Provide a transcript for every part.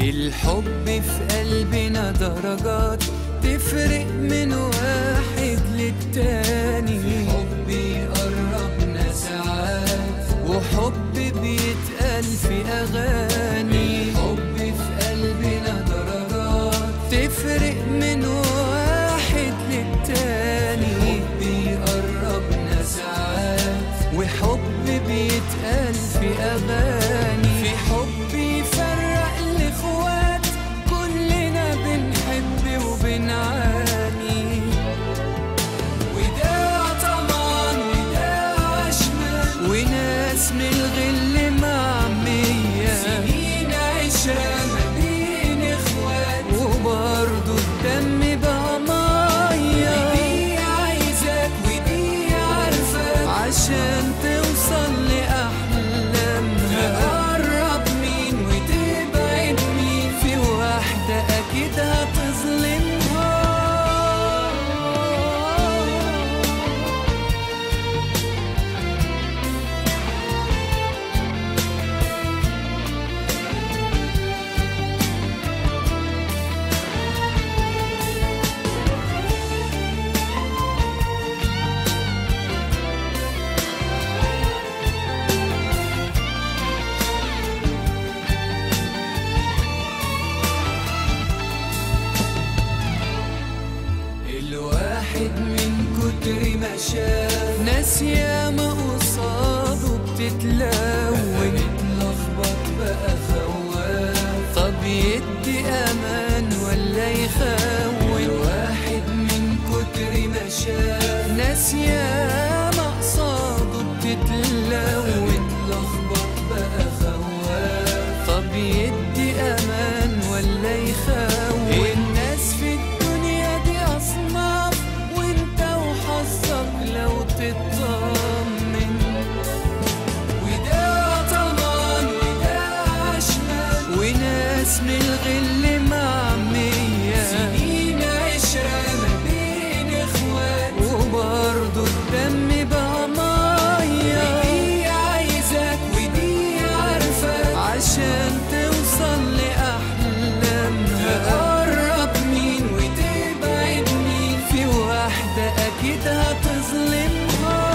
الحب في قلبنا درجات تفرق من واحد للتاني حب يقربنا ساعات وحب بيتقال في أغاني حب في قلبنا درجات تفرق من واحد للتاني حب يقربنا ساعات وحب بيتقال في أغاني في حب يفرق الإخوات كلنا بنحب وبنعاني وده طمان وده عشمان وناس من الغل معمية سنين عشرة ما بين اخوات وبرضه الدم بقى مية دي عايزاك ودي عارفاك عشان توصل لأحلامها تقرب مين وتبعد مين في واحدة أكيد هتظلمها الواحد من كتر ما شاف ناس ياما قصاده بتتلون اتلخبط بقى خواف طب يدي امان ولا يخون الواحد من كتر ما شاف ناس ياما قصاده بتتلون اتلخبط بقى خواف طب يدي امان ولا يخون الناس في الدنيا دي اصناف وانت وحظك لو تطمن وده طمان وده عشمان وناس من الغل معمية سنين عشرة ما بين اخوات وبرضه الدم بقى مية دي عايزاك ودي عارفاك عشان توصل لأحلامها تقرب مين وتبعد مين في واحدة أكيد هتظلمها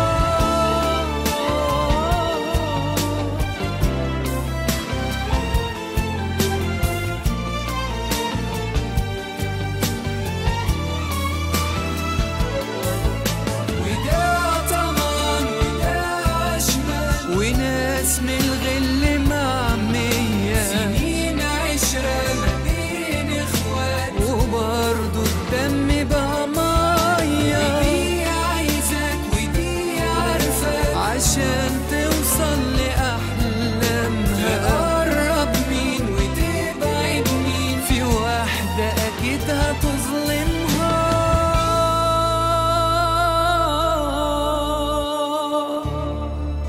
وده طمان وده عشمان وناس من الغل معمية سنين عشرة ما بين اخوات وبرضه الدم بقى مية دي عايزاك ودي عارفاك عشان توصل لأحلامها تقرب مين وتبعد مين في واحدة أكيد هتظلمها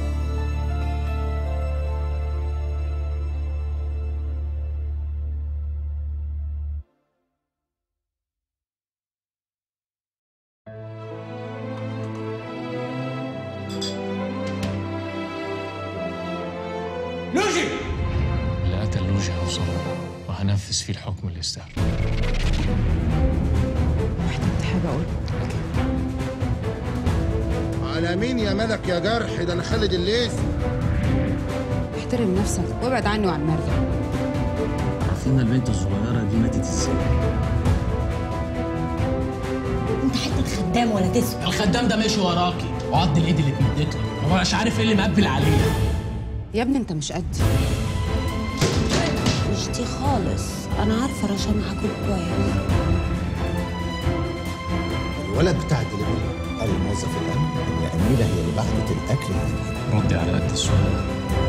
لوجي اللي قتل لوجي هوصل له وهنفذ فيه الحكم اللي يستاهله محتاج حاجة أقول على مين يا ملك يا جرح ده انا خالد الليث احترم نفسك وابعد عني وعن مريم عارفين البنت الصغيرة دي ماتت ازاي؟ انت حته خدام ولا تسوى الخدام ده ماشي وراكي وعض الايد اللي اتمدت له وما بقاش عارف ايه اللي مقبل عليه يا ابني انت مش قدي مش دي خالص انا عارفه رشا معاكم كويس الولد بتاع الدليفري قال لموظف الامن ان اميره هي اللي بعتت الاكل للمدينه ردي على قد السؤال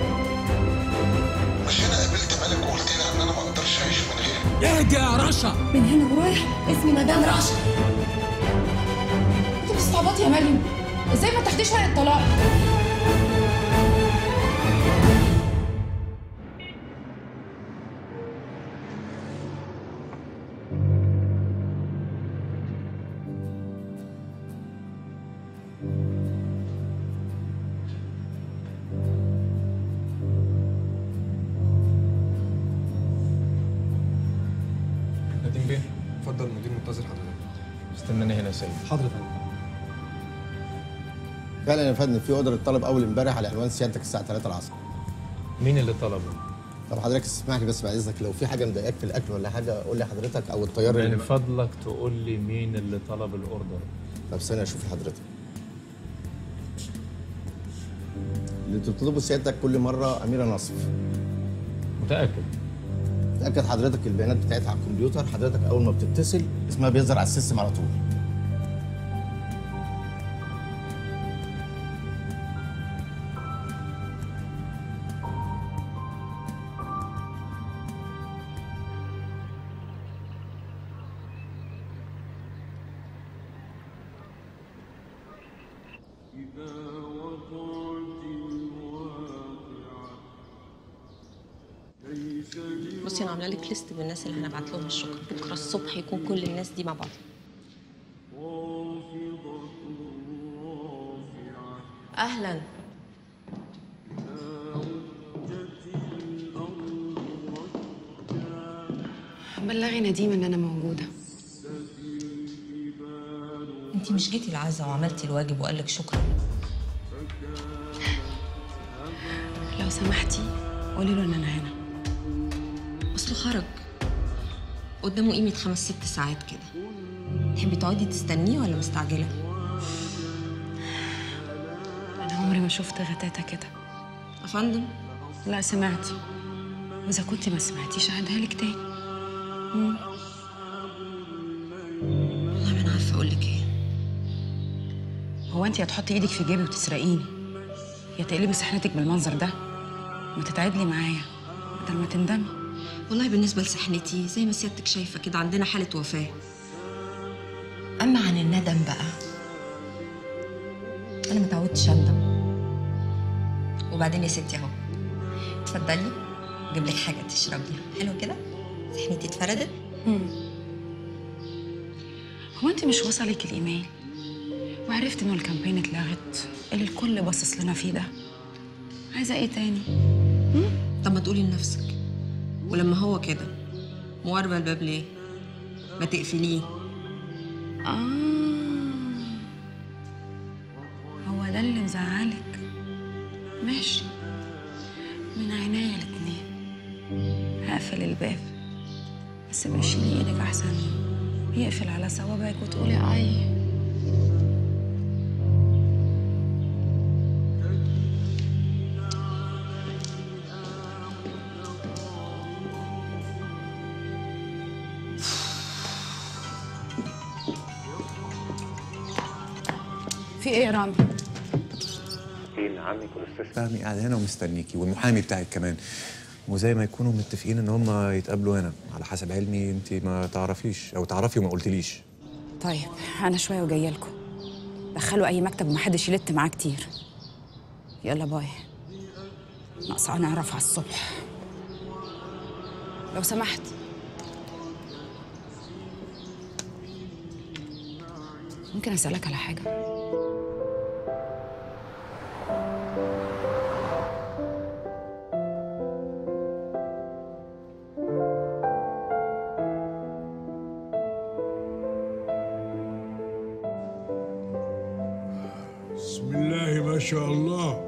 مش انا قابلت ملك وقلت لها ان انا ما اقدرش اعيش من غيرك اهدى يا رشا من هنا ورايح اسمي مدام رشا انت بتستعبطي يا مريم ازاي ما تاخديش ورقه طلاق منتظر حضرتك استناني هنا يا سيد حاضر يا فندم فعلا يا فندم في اوردر اتطلب اول امبارح على عنوان سيادتك الساعه 3 العصر مين اللي طلبه؟ طب حضرتك اسمح لي بس بعد اذنك لو في حاجه مضايقاك في الاكل ولا حاجه قول لي حضرتك او الطيار من اللي فضلك تقول لي مين اللي طلب الاوردر طب ثانيه اشوف حضرتك اللي بتطلبه سيادتك كل مره اميره نصف متاكد تاكد حضرتك البيانات بتاعتها على الكمبيوتر حضرتك اول ما بتتصل اسمها بيظهر على السيستم على طول بصي انا عامله لك ليست بالناس اللي هنبعت لهم الشكر بكره الصبح يكون كل الناس دي مع بعض اهلا بلغي نديم ان انا موجوده انت مش جيتي العزا وعملتي الواجب وقال لك شكرا لو سمحتي قولي له ان انا هنا اصله خرج قدامه قيمه خمس ست ساعات كده تحبي تقعدي تستنيه ولا مستعجله انا عمري ما شفت غتاتة كده افندم لا سمعتي واذا كنت ما سمعتيش هعيدها لك تاني مم. والله ما انا عارفه اقول لك ايه هو انت هتحطي ايدك في جيبي وتسرقيني يا تقلبي صحنتك بالمنظر ده وتتعدلي معايا بدل ما تندمي والله بالنسبه لسحنتي زي ما سيادتك شايفه كده عندنا حاله وفاه اما عن الندم بقى انا متعودتش اندم وبعدين يا ستي اهو اتفضلي اجيب لك حاجه تشربيها حلو كده سحنتي اتفردت هو انت مش وصلك الايميل وعرفت انه الكامبين اتلغت اللي الكل باصص لنا فيه ده عايزه ايه تاني طب ما تقولي لنفسك ولما هو كده مواربه الباب ليه ما تقفليه اه هو ده اللي مزعلك ماشي من عينيا الاتنين هقفل الباب بس بشيلي ايدك احسن يقفل على صوابعك وتقولي اي في ايه يا رامي؟ ايه عمك والاستاذ فهمي قاعد هنا ومستنيكي والمحامي بتاعك كمان وزي ما يكونوا متفقين ان هم يتقابلوا هنا على حسب علمي انت ما تعرفيش او تعرفي وما قلتليش طيب انا شويه وجايه لكم دخلوا اي مكتب ومحدش يلت معاه كتير يلا باي ناقصه انا اعرف على الصبح لو سمحت ممكن اسالك على حاجه بسم الله ما شاء الله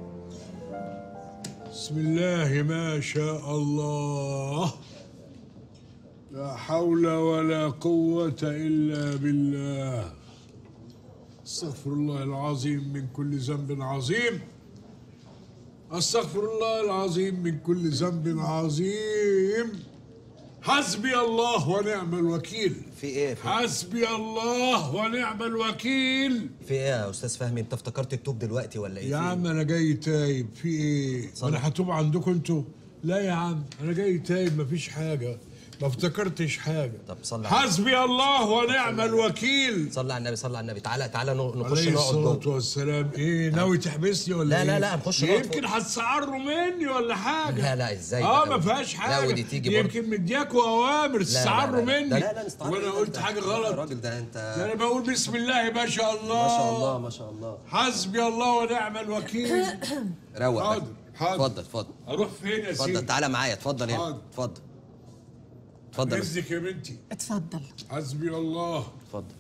بسم الله ما شاء الله لا حول ولا قوة إلا بالله استغفر الله العظيم من كل ذنب عظيم استغفر الله العظيم من كل ذنب عظيم حسبي الله ونعم الوكيل في ايه في, حسبي الله ونعم الوكيل في ايه يا استاذ فهمي انت افتكرت التوب دلوقتي ولا ايه يا في عم انا جاي تايب في ايه صلي. انا هتوب عندكم انتوا لا يا عم انا جاي تايب مفيش حاجه ما افتكرتش حاجه طب صلي على النبي. حسبي الله ونعم الوكيل صلي على النبي صلي على النبي تعالى تعالى ن- نخش عليه نقعد الصلاة جوه والسلام ايه ناوي تحبسني ولا لا، ايه؟ لا، لا، نخش نقعد يمكن فوق. هتسعروا مني ولا حاجة لا، لا، إزاي اه بقى؟ ما فيهاش لا، حاجة ودي تيجي برضه. يمكن مدياكوا اوامر لا، تسعروا لا، لا. مني لا، لا، لا، نستعر وانا منك قلت ده. حاجة يا غلط راجل ده انت ده انا بقول بسم الله ما شاء الله ما شاء الله ما شاء الله حسبي الله ونعم الوكيل روق حاضر، بقى. حاضر. اتفضل اتفضل اروح فين يا سيدي؟ اتفضل تعالى معايا اتفضل هنا حاضر. اتفضل اتفضل. اذنك يا بنتي اتفضل حسبي الله اتفضل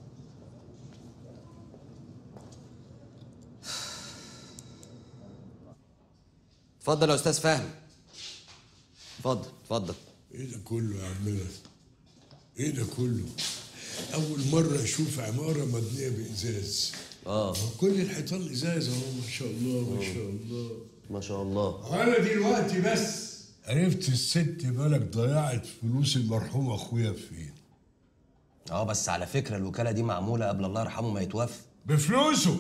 اتفضل يا استاذ فهمي اتفضل اتفضل ايه ده كله يا عمنا ايه ده كله اول مره اشوف عماره مبنيه بازاز اه كل الحيطان ازاز اهو ما شاء الله ما شاء الله ما شاء الله انا دلوقتي بس عرفت الست مالك ضيعت فلوس المرحوم اخويا فين اه بس على فكره الوكاله دي معموله قبل الله يرحمه ما يتوفى بفلوسه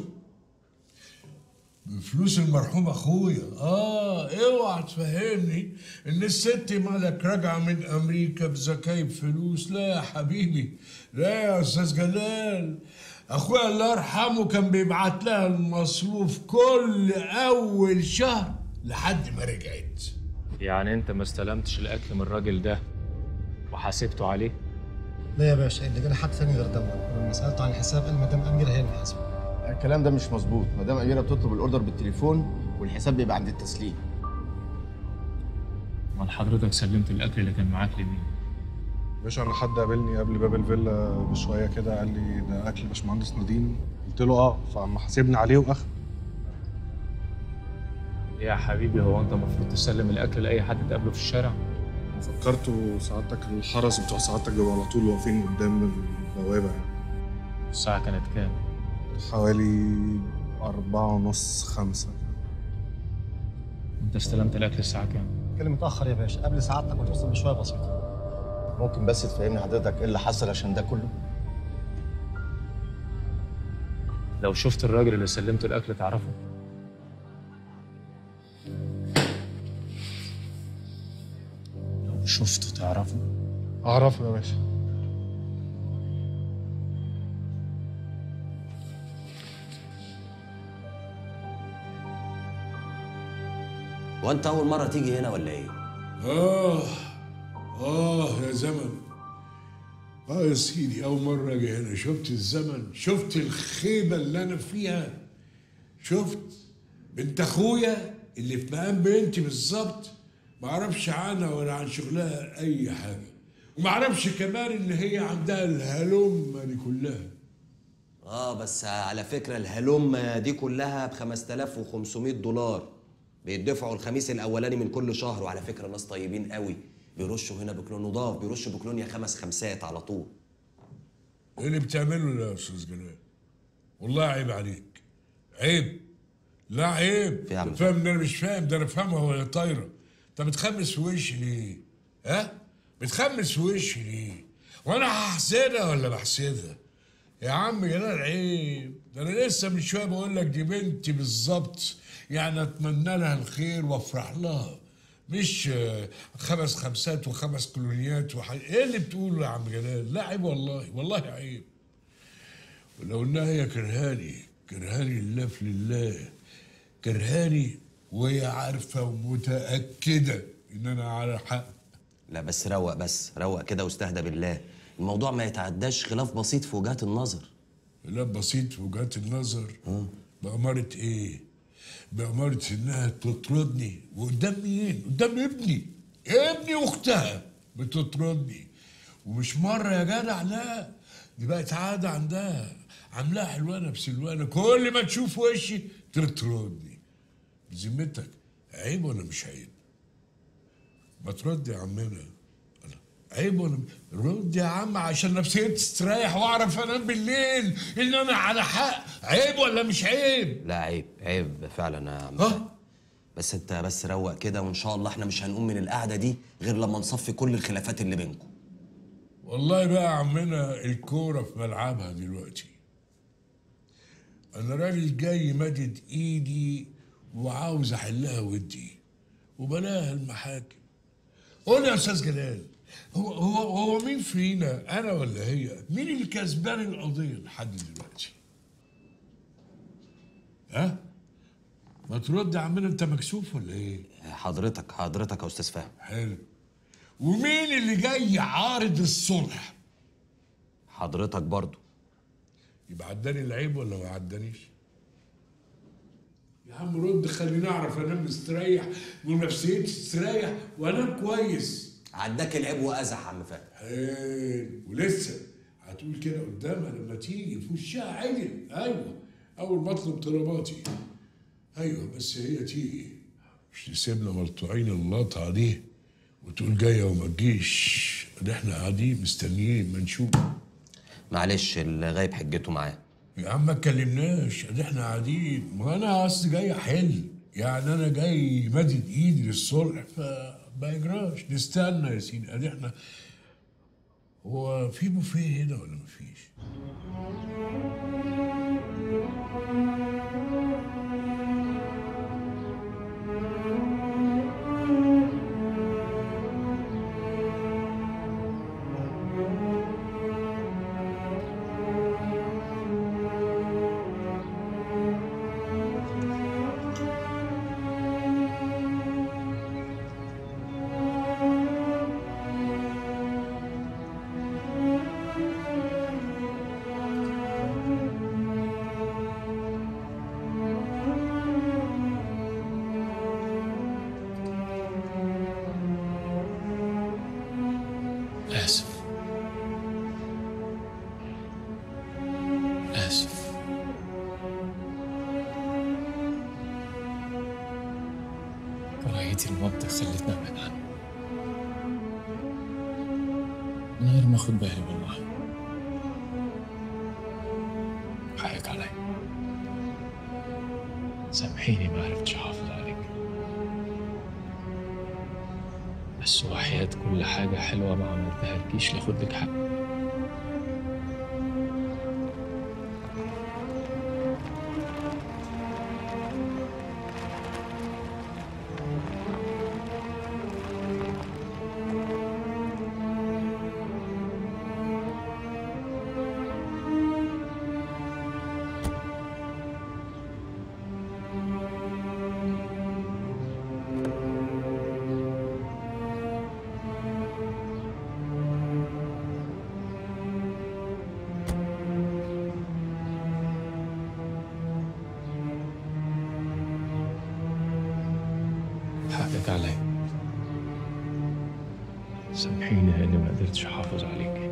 بفلوس المرحوم اخويا اه اوعى تفهمني ان الست مالك راجعه من امريكا بزكايب فلوس لا يا حبيبي لا يا استاذ جلال اخويا الله يرحمه كان بيبعت لها المصروف كل اول شهر لحد ما رجعت يعني انت ما استلمتش الاكل من الراجل ده وحاسبته عليه لا يا باشا اللي جالي حد ثاني غير دوت ولما سالته عن الحساب قال مدام اميره هي اللي حاسبه الكلام ده مش مظبوط مدام اميره بتطلب الاوردر بالتليفون والحساب بيبقى عند التسليم امال حضرتك سلمت الاكل اللي كان معاك لمين باشا انا حد قابلني قبل باب الفيلا بشويه كده قال لي ده اكل باشمهندس نديم قلت له اه فاما حاسبني عليه واخد يا حبيبي هو انت المفروض تسلم الاكل لاي حد تقابله في الشارع فكرت وسعادتك الحرس بتوع سعادتك بيبقوا على طول واقفين قدام البوابه يعني الساعه كانت كام حوالي أربعة ونص خمسة انت استلمت الاكل الساعه كام كلم متاخر يا باشا قبل سعادتك ما توصل بشويه بسيطه ممكن بس تفهمني حضرتك ايه اللي حصل عشان ده كله لو شفت الراجل اللي سلمته الاكل تعرفه لو شفته تعرفه أعرفه يا باشا هو انت اول مره تيجي هنا ولا ايه آه آه يا زمن آه يا سيدي أول مرة أجي هنا شفت الزمن شفت الخيبة اللي أنا فيها شفت بنت أخويا اللي في مقام بنتي بالظبط ما أعرفش عنها ولا عن شغلها أي حاجة وما أعرفش كمان إن هي عندها الهلومة دي كلها اه بس على فكره الهلومه دي كلها ب 5500 دولار بيدفعوا الخميس الاولاني من كل شهر وعلى فكره ناس طيبين قوي بيرشوا هنا بكلون نضاف بيرشوا بكلونيا خمس خمسات على طول إيه اللي بتعمله ده يا أستاذ جلال والله عيب عليك عيب لا عيب في عم فاهم ده انا مش فاهم ده انا فاهمها وهي طايره انت بتخمس في وشي ليه؟ ها؟ بتخمس في وشي ليه؟ وانا هحسدها ولا بحسدها؟ يا عم جلال عيب ده انا لسه من شويه بقول لك دي بنتي بالظبط يعني اتمنى لها الخير وافرح لها مش آه، خمس خمسات وخمس كلونيات وح... ايه اللي بتقوله يا عم جلال؟ لا عيب والله والله عيب ولو انها هي كرهاني كرهاني لله في لله كرهاني وهي عارفه ومتاكده ان انا على حق لا بس روق بس روق كده واستهدى بالله الموضوع ما يتعداش خلاف بسيط في وجهات النظر لا بسيط في وجهات النظر بأمارة ايه؟ بأمارة انها تطردني وقدام مين؟ قدام ابني ابني واختها بتطردني ومش مرة يا جدع لا دي بقت عادة عندها عاملاها حلوانة بسلوانة كل ما تشوف وشي تطردني بذمتك عيب ولا مش عيب؟ ما ترد يا عمنا عيب ولا رد يا عم عشان نفسيتي تستريح واعرف انام بالليل ان انا على حق عيب ولا مش عيب لا عيب عيب فعلا يا عم بس انت بس روق كده وان شاء الله احنا مش هنقوم من القعده دي غير لما نصفي كل الخلافات اللي بينكم والله بقى يا عمنا الكوره في ملعبها دلوقتي انا راجل جاي مدد ايدي وعاوز احلها ودي وبلاها المحاكم قول يا استاذ جلال هو هو هو مين فينا انا ولا هي مين اللي كسبان القضيه لحد دلوقتي ها ما ترد يا عمنا انت مكسوف ولا ايه حضرتك حضرتك يا استاذ فهمي حلو ومين اللي جاي عارض الصلح حضرتك برضو يبقى عداني العيب ولا ما عدانيش يا عم رد خليني اعرف انام مستريح ونفسيتي تستريح وانام كويس عداك العيب وازح عم فهمي حلو ولسه هتقول كده قدامها لما تيجي في وشها عدل ايوه اول ما اطلب طلباتي ايوه بس هي تيجي مش تسيبنا ملطوعين اللطعه دي وتقول جايه وما تجيش ده احنا قاعدين مستنيين ما نشوف معلش اللي غايب حجته معاه يا عم ما اتكلمناش ده احنا قاعدين ما انا اصل جاي احل يعني انا جاي مدد ايدي للصلح فما يجراش نستنى يا سيدي ادي احنا هو في بوفيه هنا ولا مفيش؟ آسف آسف كراهيتي الموت خلتني أبعد عنه من غير ما أخد بالي والله حقك علي سامحيني ما عرفتش أحافظ عليك بس وحياة كل حاجة حلوة ما عملتها لكيش لاخد لك حق حقك علي سامحيني اني ما قدرتش احافظ عليك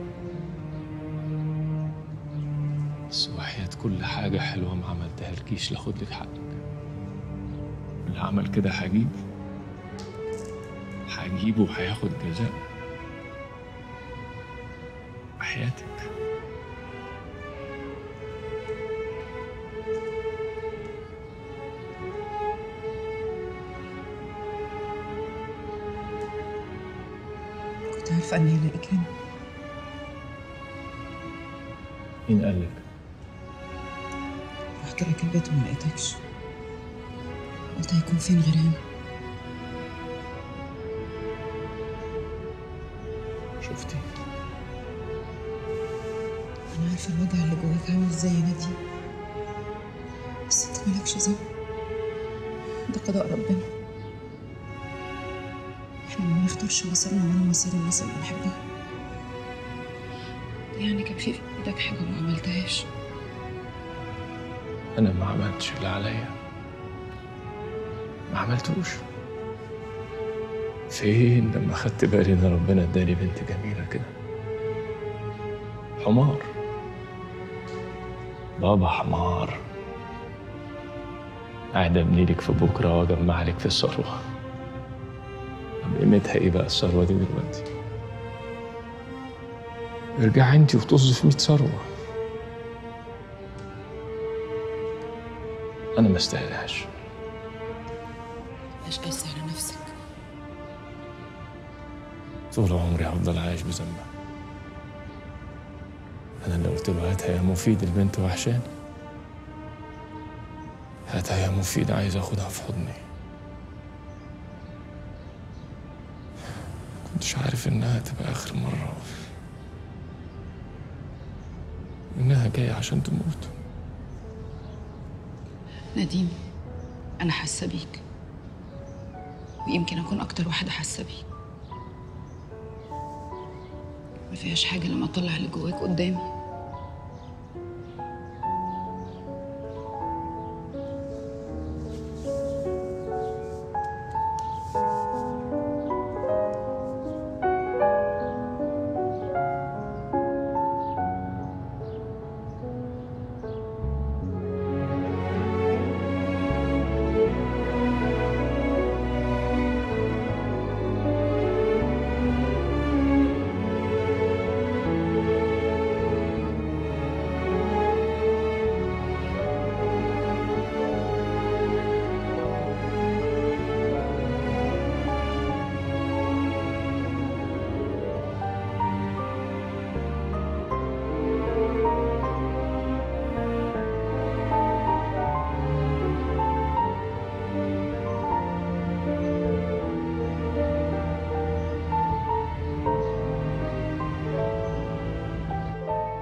بس وحياة كل حاجة حلوة ما عملتها لكيش لاخد لك حقك اللي عمل كده هجيب هجيبه وهياخد جزاء وحياتك كنت عارفة إني هلاقيك هنا مين قال لك؟ رحت لك البيت وما لقيتكش قلت هيكون فين غير هنا شفتي أنا عارفة الوجع اللي جواك عامل ازاي يا نادي بس انت مالكش ذنب ده قضاء ربنا احنا ما بنختارش مصيرنا ولا مصير الناس اللي بنحبها ده يعني كان في في ايدك حاجة وما عملتهاش انا ما عملتش اللي عليا ما عملتوش فين لما خدت بالي ان ربنا اداني بنت جميله كده حمار بابا حمار قاعد ابني لك في بكره واجمع لك في الثروه طب قيمتها ايه بقى الثروه دي دلوقتي ارجعي انت وطز في 100 ثروه انا ما استاهلهاش مش قاسي على نفسك طول عمري هفضل عايش بذنبها انا اللي قلت له هاتها يا مفيد البنت وحشاني هاتها يا مفيد عايز اخدها في حضني كنتش عارف انها تبقى اخر مره انها جايه عشان تموت نديم أنا حاسة بيك ويمكن أكون أكتر واحدة حاسة بيك ما فيهاش حاجة لما أطلع اللي جواك قدامي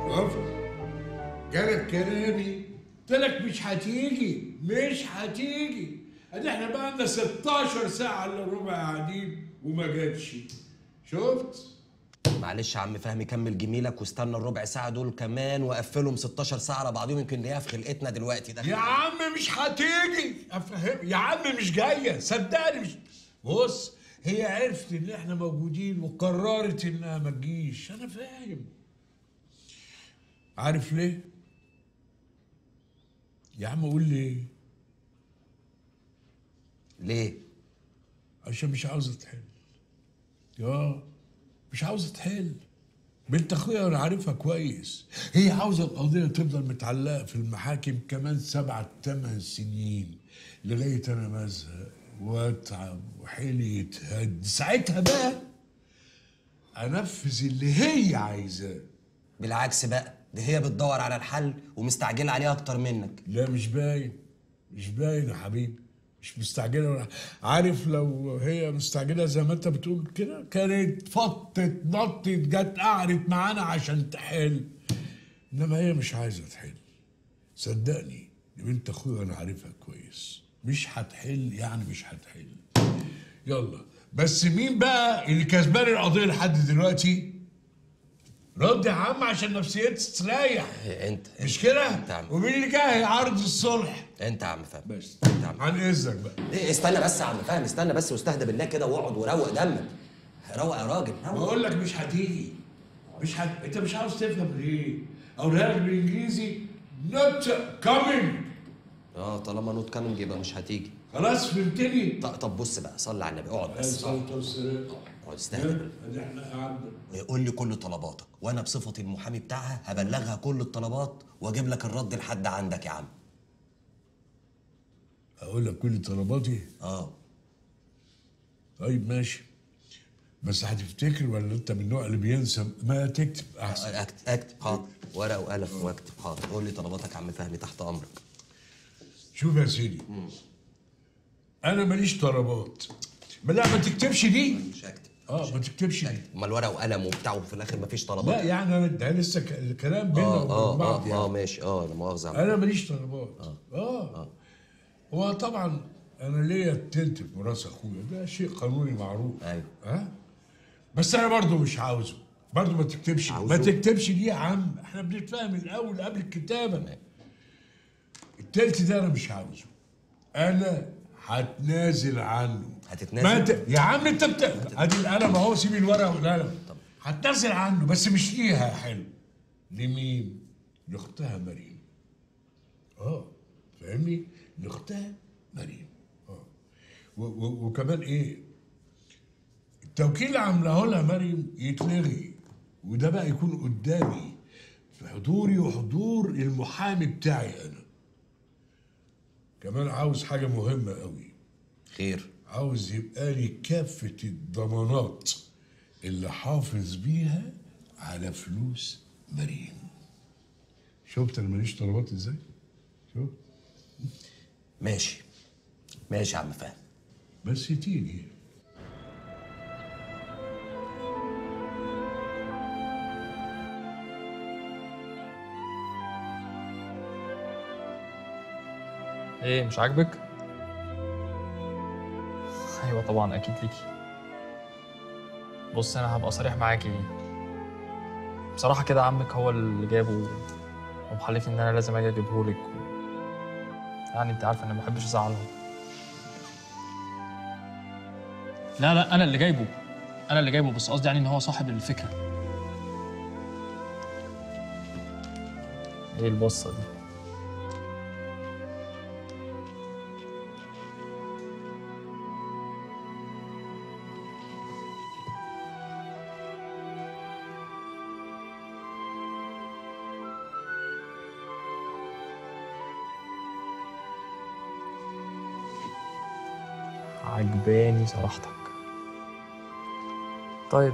وقفت جالك كلامي قلت لك مش هتيجي مش هتيجي ادي احنا بقى لنا 16 ساعه الا ربع قاعدين وما جاتش شفت معلش يا عم فهمي كمل جميلك واستنى الربع ساعه دول كمان وقفلهم 16 ساعه على بعضهم يمكن نلاقيها في خلقتنا دلوقتي ده يا عم مش هتيجي افهم يا عم مش جايه صدقني مش بص هي عرفت ان احنا موجودين وقررت انها ما تجيش انا فاهم عارف ليه يا عم قول ليه ليه عشان مش عاوزه تحل اه مش عاوزه تحل بنت اخويا انا عارفها كويس هي عاوزه القضيه تفضل متعلقه في المحاكم كمان سبعة ثمان سنين لغايه انا ما ازهق واتعب وحيلي يتهد ساعتها بقى انفذ اللي هي عايزاه بالعكس بقى دي هي بتدور على الحل ومستعجله عليه اكتر منك لا مش باين مش باين يا حبيبي مش مستعجله ولا عارف لو هي مستعجله زي ما انت بتقول كده كانت فطت نطت جت قعدت معانا عشان تحل انما هي مش عايزه تحل صدقني دي بنت اخويا انا عارفها كويس مش هتحل يعني مش هتحل يلا بس مين بقى اللي كسبان القضيه لحد دلوقتي رد يا عم عشان نفسيتي تستريح انت مش كده انت يا عم ومين اللي جاي عرض الصلح انت يا عم فهمي بس انت يا عم عن اذنك بقى ايه استنى بس يا عم فهمي استنى بس واستهدى بالله كده واقعد وروق دمك روق يا راجل روق بقول لك مش هتيجي مش هت... انت مش عاوز تفهم ليه اقولها لك بالانجليزي نوت كامينج اه طالما نوت كامنج يبقى مش هتيجي خلاص فهمتني طب, طب بص بقى صلي على النبي اقعد بس الصوت والسلام اقعد استهدى ادي احنا قعدنا قول لي كل طلباتك وانا بصفتي المحامي بتاعها هبلغها كل الطلبات واجيب لك الرد لحد عندك يا عم اقول لك كل طلباتي اه طيب ماشي بس هتفتكر ولا انت من النوع اللي بينسى ما تكتب احسن اكتب اكتب حاضر ورقه وقلم واكتب حاضر قول لي طلباتك يا عم فهمي تحت امرك شوف يا سيدي انا ماليش طلبات ما لا ما تكتبش دي مش هكتب اه ما تكتبش دي امال ورقه وقلم وبتاع وفي الاخر مفيش طلبات لا يعني انا ده لسه ك- الكلام بيننا اه وبين اه بعض اه, يعني. آه ماشي اه لا مؤاخذه يا عم. انا ماليش طلبات اه, آه. هو طبعا انا ليا التلت في ميراث اخويا ده شيء قانوني معروف ايوه ها بس انا برضو مش عاوزه برضو ما تكتبش عاوزه؟ ما تكتبش دي يا عم احنا بنتفاهم الاول قبل الكتابه التلت ده انا مش عاوزه انا هتنازل عنه هتتنازل؟ ما انت يا عم انت بت... ادي القلم اهو سيب الورقه والقلم هتنازل عنه بس مش ليها يا حلو لمين؟ لاختها مريم اه فاهمني؟ لاختها مريم اه و- و- وكمان ايه؟ التوكيل اللي عاملاه لها مريم يتلغي وده بقى يكون قدامي في حضوري وحضور المحامي بتاعي انا كمان عاوز حاجه مهمه قوي خير عاوز يبقى لي كافه الضمانات اللي حافظ بيها على فلوس مريم شفت انا ماليش طلبات ازاي شوف ماشي ماشي يا عم فهمي بس تيجي ايه مش عاجبك؟ ايوه طبعا اكيد ليكي بص انا هبقى صريح معاكي بصراحه كده عمك هو اللي جابه ومحلفني ان انا لازم اجي اجيبهولك يعني انت عارفه اني ما بحبش ازعلهم لا لا انا اللي جايبه انا اللي جايبه بس قصدي يعني ان هو صاحب الفكره ايه البصه دي عجباني صراحتك طيب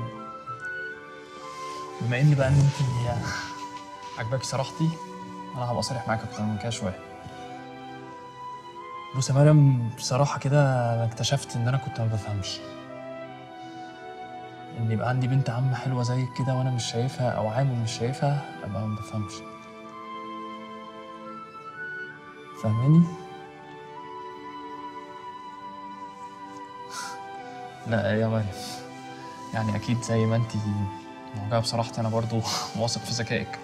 بما ان بقى ان انت هي عجباكي صراحتي انا هبقى صريح معاك اكتر من كده شويه بص يا مريم بصراحه كده انا اكتشفت ان انا كنت ما بفهمش ان يبقى عندي بنت عم حلوه زيك كده وانا مش شايفها او عامل مش شايفها ابقى ما بفهمش فاهماني لا يا مريم يعني اكيد زي ما انتي معجبه بصراحتي انا برضو واثق في ذكائك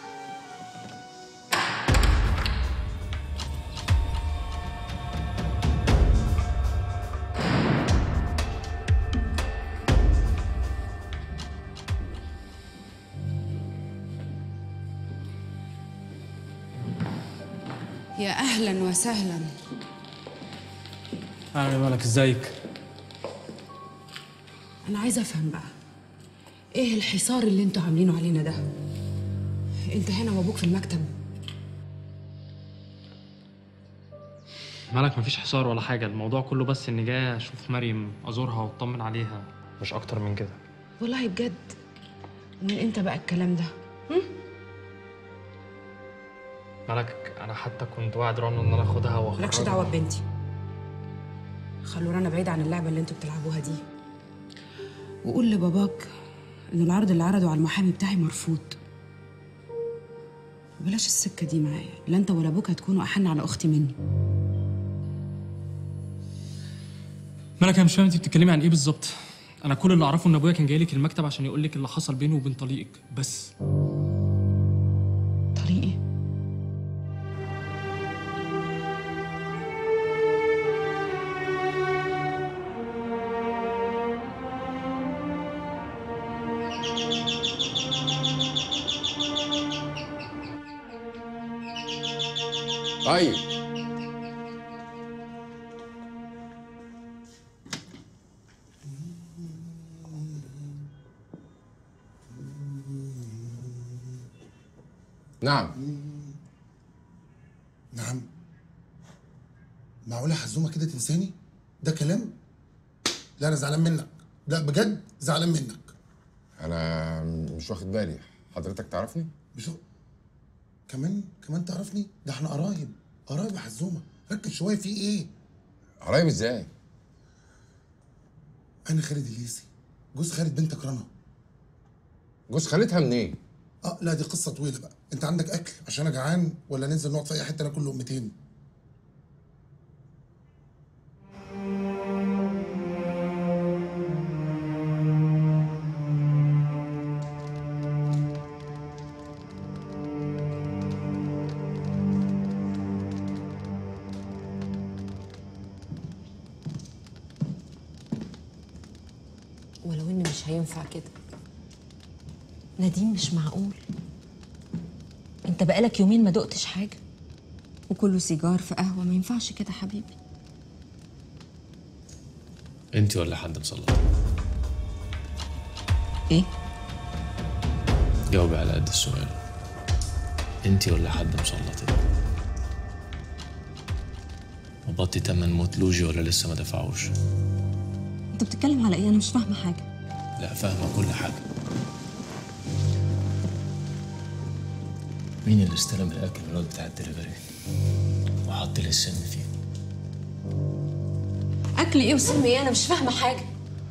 يا اهلا وسهلا اهلا مالك ازيك انا عايزه افهم بقى ايه الحصار اللي انتوا عاملينه علينا ده انت هنا وابوك في المكتب مالك مفيش حصار ولا حاجه الموضوع كله بس اني جاي اشوف مريم ازورها واطمن عليها مش اكتر من كده والله بجد ومن امتى بقى الكلام ده مالك انا حتى كنت واعد رنا ان انا اخدها واخرجها مالكش دعوه ببنتي خلوا رنا بعيد عن اللعبه اللي انتوا بتلعبوها دي وقول لباباك ان العرض اللي عرضه على المحامي بتاعي مرفوض بلاش السكه دي معايا لا انت ولا ابوك هتكونوا احن على اختي مني مالك انا مش فاهم انت بتتكلمي عن ايه بالظبط انا كل اللي اعرفه ان ابويا كان جاي لك المكتب عشان يقول لك اللي حصل بينه وبين طليقك بس طريقي طيب نعم نعم معقولة حزومة كده تنساني؟ ده كلام؟ لا أنا زعلان منك لا بجد زعلان منك انا مش واخد بالي حضرتك تعرفني مش كمان كمان تعرفني؟ ده احنا قرايب قرايب يا حزومة ركز شوية في إيه؟ قرايب ازاي أنا خالد الليسي جوز خالد بنتك رنا جوز خالتها منين؟ اه لا دي قصة طويلة بقى أنت عندك أكل عشان أنا جعان ولا ننزل نقعد في أي حتة ناكل لقمتين ولو ان مش هينفع كده نديم مش معقول انت بقالك يومين ما دقتش حاجه وكله سيجار في قهوه ما ينفعش كده حبيبي انت ولا حد مسلط ايه جاوبي على قد السؤال انت ولا حد مسلطك قبضتي تمن موت لوجي ولا لسه ما دفعوش انت بتتكلم على ايه انا مش فاهمه حاجه لا فاهمة كل حاجة مين اللي استلم الأكل من الواد بتاع الدليفري وحط لي السم فيه اكل ايه وسم ايه انا مش فاهمه حاجه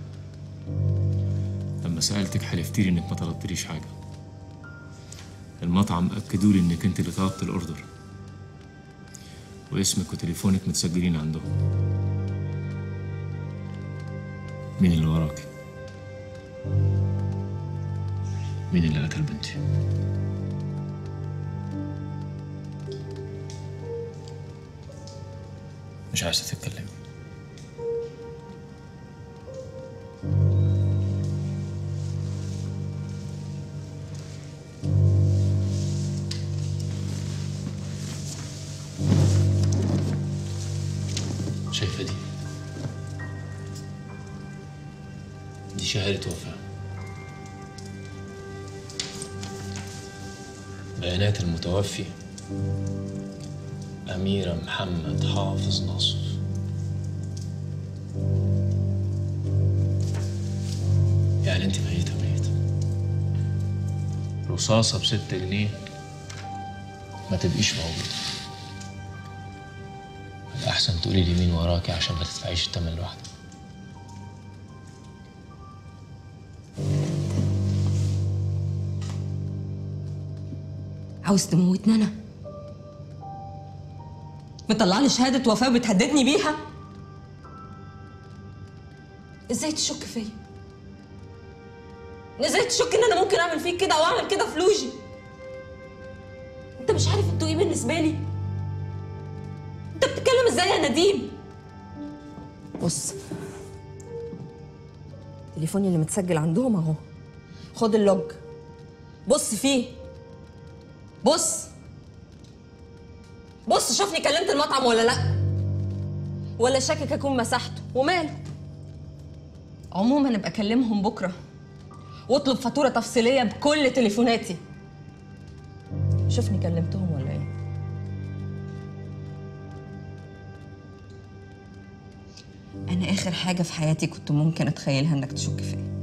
لما سألتك حلفتي لي إنك ما طلبتليش حاجة المطعم أكدوا لي إنك أنت اللي طلبت الأوردر واسمك وتليفونك متسجلين عندهم مين اللي وراك؟ مين اللي قتل بنتي؟ مش عايزة تتكلمي شايفة دي دي شهادة وفاة بيانات المتوفي أميرة محمد حافظ ناصر يعني أنت ميتة ميتة رصاصة بست جنيه ما تبقيش موجودة الأحسن تقولي لي مين وراكي عشان ما تدفعيش التمن لوحدك عاوز تموتني انا مطلع لي شهاده وفاه وبتهددني بيها ازاي تشك فيا ازاي تشك ان انا ممكن اعمل فيك كده او اعمل كده في لوجي انت مش عارف انتوا ايه بالنسبه لي انت بتتكلم ازاي يا نديم بص تليفوني اللي متسجل عندهم اهو خد اللوج بص فيه بص بص شوفني كلمت المطعم ولا لا ولا شاكك اكون مسحته وماله عموما ابقى اكلمهم بكره واطلب فاتوره تفصيليه بكل تليفوناتي شوفني كلمتهم ولا ايه انا اخر حاجه في حياتي كنت ممكن اتخيلها انك تشك فيا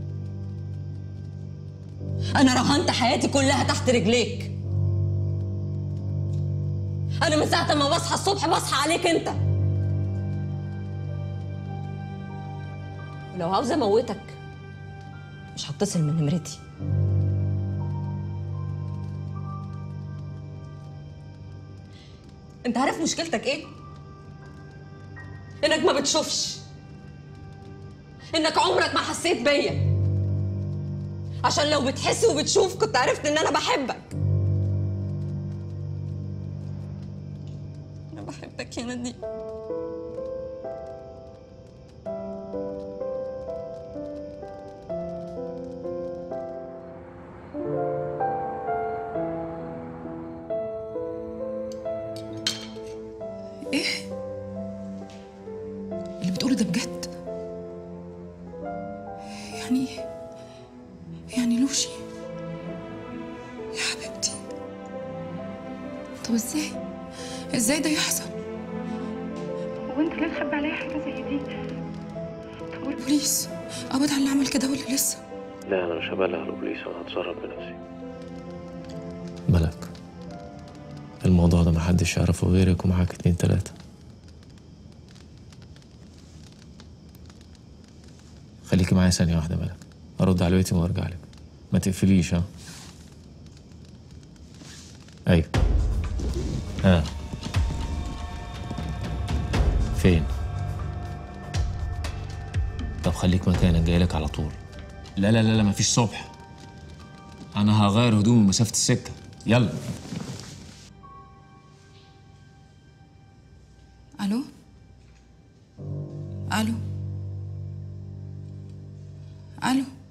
انا رهنت حياتي كلها تحت رجليك انا من ساعه ما بصحى الصبح بصحى عليك انت ولو عاوز اموتك مش هتصل من نمرتي انت عارف مشكلتك ايه انك ما بتشوفش انك عمرك ما حسيت بيا عشان لو بتحس وبتشوف كنت عرفت ان انا بحبك انا بحبك يا نديم ايه اللي بتقوله ده بجد يعني يعني لوشي يا حبيبتي طب ازاي ازاي ده يحصل وانت ليه تخبي عليا حاجه زي دي طب والبوليس قبض على اللي عمل كده ولا لسه لا انا مش هبلغ البوليس انا هتصرف بنفسي ملك الموضوع ده محدش يعرفه غيرك ومعاك اتنين تلاتة خليكي معايا ثانية واحدة ملك أرد على بيتي وأرجع لك ما تقفليش ها أيوة ها فين طب خليك مكانك جايلك على طول لا لا لا لا مفيش صبح أنا هغير هدومي مسافة السكة يلا الو الو الو